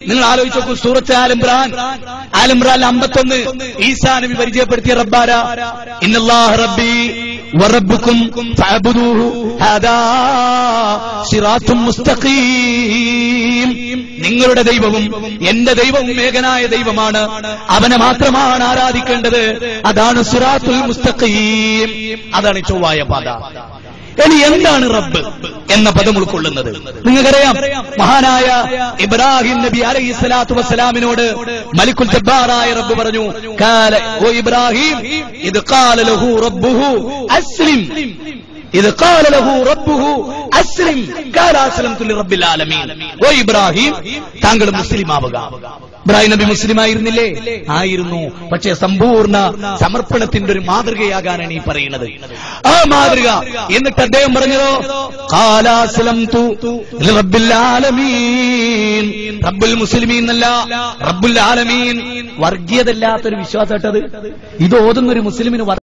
നിങ്ങൾ ആലോചിച്ച് നോക്കൂ സൂറത്ത് ആലിംറാൻ ആലിംറാൻ അമ്പത്തൊന്ന് ഈസാ നബി പരിചയപ്പെടുത്തിയ റബ്ബാര ഇന്നല്ലാഹ് റബ്ബി വറബ്ബുക്കും ഫഅബ്ദൂഹു ഹാദാ സിറാത്തും മുസ്തഖീം നിങ്ങളുടെ ദൈവവും എന്റെ ദൈവവും ഏകനായ ദൈവമാണ് അവനെ മാത്രമാണ് ആരാധിക്കേണ്ടത് അതാണ് സിറാത്തുൽ മുസ്തഖീം അതാണ് ചൊവ്വായ പാത ഇനി എന്താണ് റബ്ബ് എന്ന പദം ഉൾക്കൊള്ളുന്നത് നിങ്ങൾക്കറിയാം മഹാനായ ഇബ്രാഹിം നബി അലൈഹി സ്വലാത്തു വസ്സലാമിനോട് മലിക്കുൽ ജബ്ബാറായ റബ്ബ് പറഞ്ഞു കാല ഓ ഇബ്രാഹിം ഇത് കാല ലഹു റബ്ബുഹു അസ്ലിം ഇത് കാല ലഹു റബ്ബുഹു അസ്ലിം കാല അസ്ലംതു ലിറബ്ബിൽ ആലമീൻ ഓ ഇബ്രാഹിം താങ്കൾ മുസ്ലിം ആവുക ഇബ്രാഹിം നബി മുസ്ലിം ആയിരുന്നില്ലേ ആയിരുന്നു പക്ഷേ സമ്പൂർണ്ണ സമർപ്പണത്തിന്റെ ഒരു മാതൃകയാകാനാണ് ഈ പറയുന്നത് ആ മാതൃക എന്നിട്ട് അദ്ദേഹം പറഞ്ഞതോ കാലാസ്ലംതു ലിറബ്ബിൽ ആലമീൻ റബ്ബുൽ മുസ്ലിമീൻ എന്നല്ല റബ്ബുൽ ആലമീൻ വർഗീയതല്ലാത്തൊരു വിശ്വാസം ഇത് ഓതുന്ന ഒരു മുസ്ലിമിന്